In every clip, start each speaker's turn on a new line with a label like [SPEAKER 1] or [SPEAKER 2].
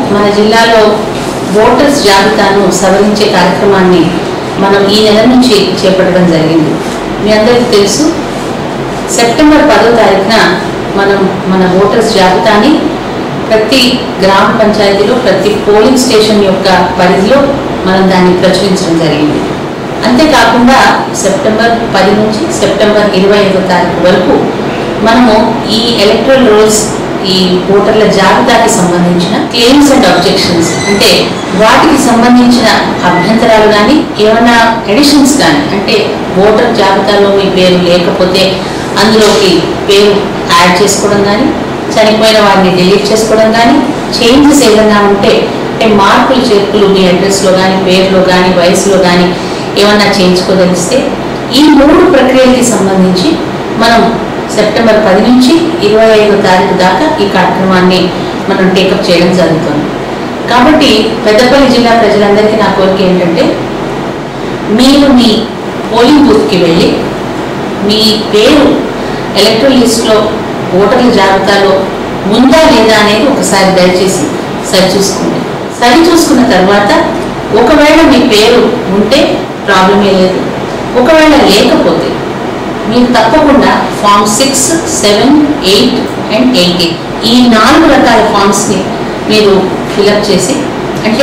[SPEAKER 1] మన జిల్లాలో ఓటర్స్ జాబితాను సవరించే కార్యక్రమాన్ని మనం ఈ నెల నుంచి చేపట్టడం జరిగింది మీ అందరికీ తెలుసు సెప్టెంబర్ పదో తారీఖున మనం మన ఓటర్స్ జాబితాని ప్రతి గ్రామ పంచాయతీలో ప్రతి పోలింగ్ స్టేషన్ యొక్క పరిధిలో మనం దాన్ని ప్రచురించడం జరిగింది అంతేకాకుండా సెప్టెంబర్ పది నుంచి సెప్టెంబర్ ఇరవై ఐదో తారీఖు వరకు మనము ఈ ఎలక్ట్రల్ రోల్స్ ఈ ఓటర్ల జాబితాకి సంబంధించిన క్లెయిమ్స్ అండ్ అబ్జెక్షన్స్ అంటే వాటికి సంబంధించిన అభ్యంతరాలు కానీ ఏమైనా ఎడిషన్స్ కానీ అంటే ఓటర్ జాబితాలో మీ పేరు లేకపోతే అందులోకి పేరు యాడ్ చేసుకోవడం కానీ చనిపోయిన వారిని డిలీట్ చేసుకోవడం కానీ చేంజెస్ ఏదైనా ఉంటే అంటే మార్పులు చేర్పులు మీ అడ్రస్లో కానీ పేరులో కానీ వయసులో కానీ ఏమన్నా చేయించుకోదలిస్తే ఈ మూడు ప్రక్రియలకి సంబంధించి మనం సెప్టెంబర్ పది నుంచి ఇరవై ఐదో తారీఖు దాకా ఈ కార్యక్రమాన్ని మనం టేకప్ చేయడం జరుగుతుంది కాబట్టి పెద్దపల్లి జిల్లా ప్రజలందరికీ నా కోరిక ఏంటంటే మీరు మీ పోలింగ్ బూత్కి వెళ్ళి మీ పేరు ఎలక్ట్రల్ లిస్ట్లో ఓటర్ల జాబితాలో ఉందా లేదా అనేది ఒకసారి దయచేసి సరి చూసుకోండి సరి చూసుకున్న తర్వాత ఒకవేళ మీ పేరు ఉంటే ప్రాబ్లమే లేదు ఒకవేళ లేకపోతే మీరు తప్పకుండా form six seven eight and eight ఈ నాలుగు రకాల ఫామ్స్ని మీరు ఫిలప్ చేసి అంటే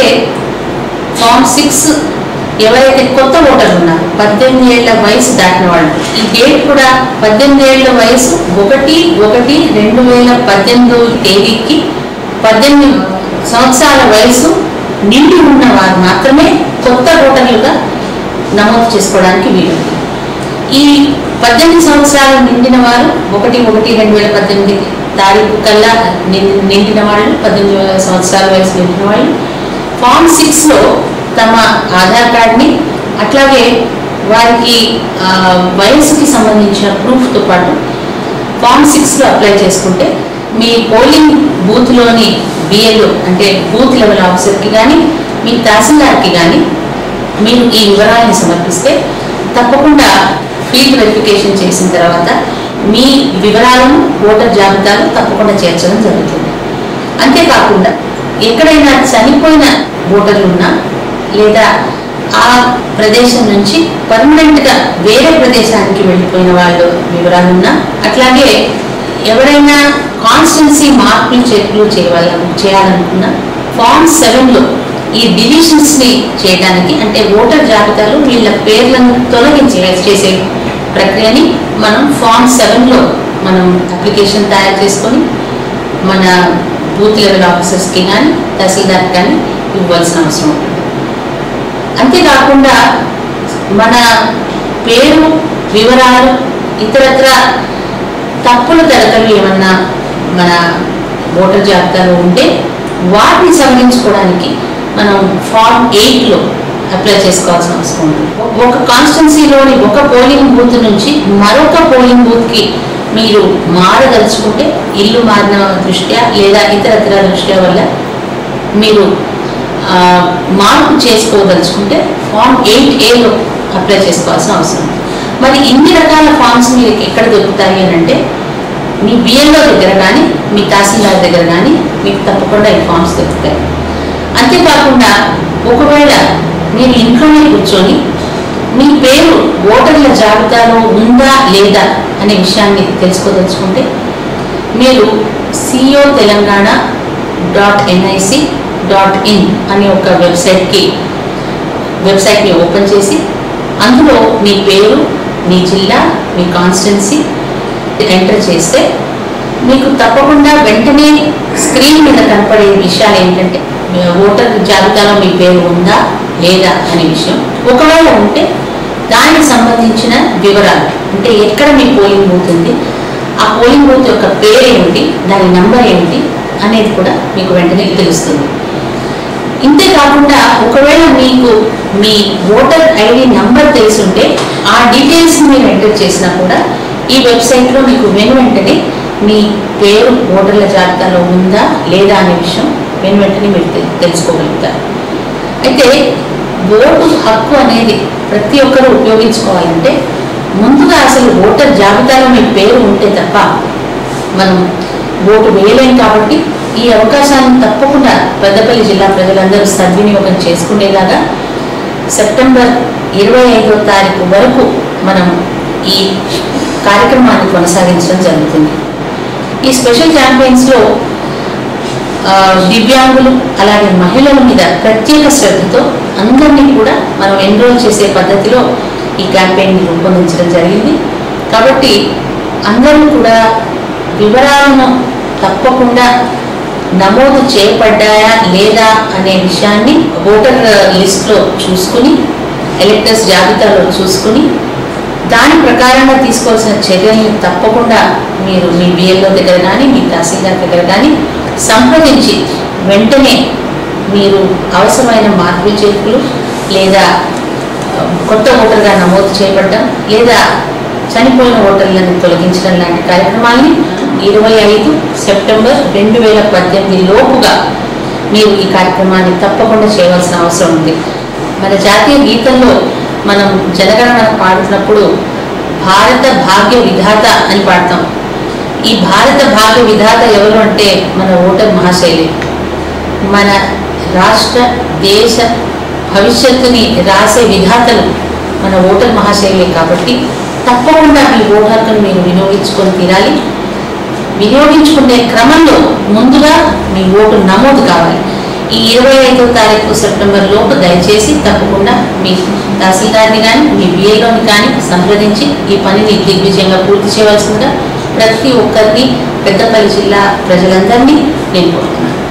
[SPEAKER 1] ఫామ్ సిక్స్ ఎవరైతే కొత్త ఓటర్లు ఉన్నారు పద్దెనిమిది ఏళ్ల వయసు దాటిన వాళ్ళు ఈ డేట్ కూడా పద్దెనిమిది ఏళ్ల వయసు ఒకటి ఒకటి రెండు వేల పద్దెనిమిదో తేదీకి పద్దెనిమిది సంవత్సరాల వయసు నిండి ఉన్న వారు మాత్రమే కొత్త ఓటర్లుగా నమోదు చేసుకోవడానికి వీలుంది ఈ పద్దెనిమిది సంవత్సరాలు నిండిన వారు ఒకటి ఒకటి రెండు వేల పద్దెనిమిది తారీఖు కల్లా నిం- నిండిన వాళ్ళు పద్దెనిమిది సంవత్సరాల వయసు నిండిన వాళ్ళు ఫామ్ సిక్స్లో తమ ఆధార్ కార్డ్ని అట్లాగే వారికి ఆ, వయసుకి సంబంధించిన ప్రూఫ్తో పాటు ఫామ్ సిక్స్లో అప్లై చేసుకుంటే మీ పోలింగ్ బూత్లోని బిఎల్ఓ అంటే బూత్ లెవెల్ ఆఫీసర్కి కానీ మీ తహసీల్దార్కి కానీ మీరు ఈ వివరాలను సమర్పిస్తే తప్పకుండా ఫీల్డ్ వెరిఫికేషన్ చేసిన తర్వాత మీ వివరాలను ఓటర్ జాబితాలో తప్పకుండా చేర్చడం జరుగుతుంది అంతేకాకుండా ఎక్కడైనా చనిపోయిన ఓటర్లు ఉన్నా లేదా ఆ ప్రదేశం నుంచి పర్మనెంట్గా వేరే ప్రదేశానికి వెళ్ళిపోయిన వాళ్ళు వివరాలున్నా అట్లాగే ఎవరైనా కాన్స్టెన్సీ మార్పులు చేర్పులు చేయాల చేయాలనుకున్నా ఫామ్ సెవెన్లో ఈ డివిజన్స్ ని చేయడానికి అంటే ఓటర్ జాబితాలో వీళ్ళ పేర్లను తొలగించే చేసే ప్రక్రియని మనం ఫామ్ సెవెన్లో మనం అప్లికేషన్ తయారు చేసుకొని మన బూత్ లెవెల్ ఆఫీసర్స్కి కానీ తహసీల్దార్కి కానీ ఇవ్వాల్సిన అవసరం ఉంటుంది అంతేకాకుండా మన పేరు వివరాలు ఇతరత్ర తప్పుల తడకలు ఏమన్నా మన ఓటర్ జాబితాలో ఉంటే వాటిని సవరించుకోవడానికి మనం ఫామ్ ఎయిట్లో అప్లై చేసుకోవాల్సిన అవసరం ఉంది ఒక కాన్స్టిట్యున్సీలోని ఒక పోలింగ్ బూత్ నుంచి మరొక పోలింగ్ బూత్కి మీరు మారదలుచుకుంటే ఇల్లు మారిన దృష్ట్యా లేదా ఇతరత్ర దృష్ట్యా వల్ల మీరు ఆ, మార్పు చేసుకోదలుచుకుంటే ఫామ్ ఎయిట్ ఏలో అప్లై చేసుకోవాల్సిన అవసరం ఉంది. మరి ఇన్ని రకాల ఫామ్స్ మీరు ఎక్కడ దొరుకుతాయి అని అంటే మీ బిఎల్ఓ దగ్గర కానీ మీ తహసీల్దార్ దగ్గర కానీ మీకు తప్పకుండా ఈ ఫామ్స్ దొరుకుతాయి అంతేకాకుండా ఒకవేళ మీరు ఇంట్లోనే కూర్చొని మీ పేరు ఓటర్ల జాబితాలో ఉందా లేదా అనే విషయాన్ని తెలుసుకోదలుచుకుంటే మీరు CEO Telangana dot NIC dot in అనే ఒక వెబ్సైట్కి వెబ్సైట్ని ఓపెన్ చేసి అందులో మీ పేరు మీ జిల్లా మీ కాన్స్టిట్యున్సీ ఎంటర్ చేస్తే మీకు తప్పకుండా వెంటనే స్క్రీన్ మీద కనపడే విషయాలు ఏంటంటే మీ ఓటర్ జాబితాలో మీ పేరు ఉందా లేదా అనే విషయం ఒకవేళ ఉంటే దానికి సంబంధించిన వివరాలు అంటే ఎక్కడ మీ పోలింగ్ బూత్ ఉంది ఆ పోలింగ్ బూత్ యొక్క పేరు ఏమిటి దాని నంబర్ ఏమిటి అనేది కూడా మీకు వెంటనే తెలుస్తుంది ఇంతే కాకుండా ఒకవేళ మీకు మీ ఓటర్ ఐడి నంబర్ తెలుసుంటే ఆ డీటెయిల్స్ మీరు ఎంటర్ చేసినా కూడా ఈ వెబ్సైట్లో మీకు వెను వెంటనే మీ పేరు ఓటర్ల జాబితాలో ఉందా లేదా అనే విషయం వెను వెంటనే మీరు తె- తెలుసుకోగలుగుతారు అయితే ఓటు హక్కు అనేది ప్రతి ఒక్కరూ ఉపయోగించుకోవాలంటే ముందుగా అసలు ఓటర్ జాబితాలో మీ పేరు ఉంటే తప్ప మనం ఓటు వేయలేం కాబట్టి ఈ అవకాశాన్ని తప్పకుండా పెద్దపల్లి జిల్లా ప్రజలందరూ సద్వినియోగం చేసుకునేలాగా సెప్టెంబర్ ఇరవై ఐదో తారీఖు వరకు మనం ఈ కార్యక్రమాన్ని కొనసాగించడం జరుగుతుంది ఈ స్పెషల్ క్యాంపెయిన్స్లో ఆ, దివ్యాంగులు అలాగే మహిళల మీద ప్రత్యేక శ్రద్ధతో అందరినీ కూడా మనం ఎన్రోల్ చేసే పద్ధతిలో ఈ క్యాంపెయిన్ రూపొందించడం జరిగింది కాబట్టి అందరూ కూడా వివరాలను తప్పకుండా నమోదు చేయబడ్డాయా లేదా అనే విషయాన్ని ఓటర్ లిస్ట్లో చూసుకుని ఎలక్టర్స్ జాబితాలో చూసుకుని దాని ప్రకారంగా తీసుకోవాల్సిన చర్యల్ని తప్పకుండా మీరు మీ బిఎల్ఓ దగ్గర కానీ మీ తహసీల్దార్ దగ్గర కానీ సంప్రదించి వెంటనే మీరు అవసరమైన మార్పులు చేర్పులు లేదా ఆ, కొత్త ఓటర్గా నమోదు చేయబడడం లేదా చనిపోయిన ఓటర్లను తొలగించడం లాంటి కార్యక్రమాల్ని ఇరవై ఐదు సెప్టెంబర్ రెండు వేల పద్దెనిమిది లోపుగా మీరు ఈ కార్యక్రమాన్ని తప్పకుండా చేయవలసిన అవసరం ఉంది మన జాతీయ గీతంలో మనం జనగణమన పాడుతున్నప్పుడు భారత భాగ్య విధాత అని పాడతాం ఈ భారత భాగ్య విధాత ఎవరు అంటే మన ఓటర్ మహాశైలి మన రాష్ట్ర దేశ భవిష్యత్తుని రాసే విధాతలు మన ఓటర్ మహాశైలే కాబట్టి తప్పకుండా మీ ఓటు హక్కును మీరు వినియోగించుకొని తీరాలి వినియోగించుకునే క్రమంలో ముందుగా మీ ఓటు నమోదు కావాలి ఈ ఇరవై ఐదో తారీఖు సెప్టెంబర్ లోపు దయచేసి తప్పకుండా మీ తహసీల్దార్ని కానీ మీ బిఏలోని కానీ సంప్రదించి ఈ పనిని దిగ్విజయంగా పూర్తి చేయవలసిందిగా ప్రతి ఒక్కరిని పెద్దపల్లి జిల్లా ప్రజలందరినీ నేను కోరుతున్నాను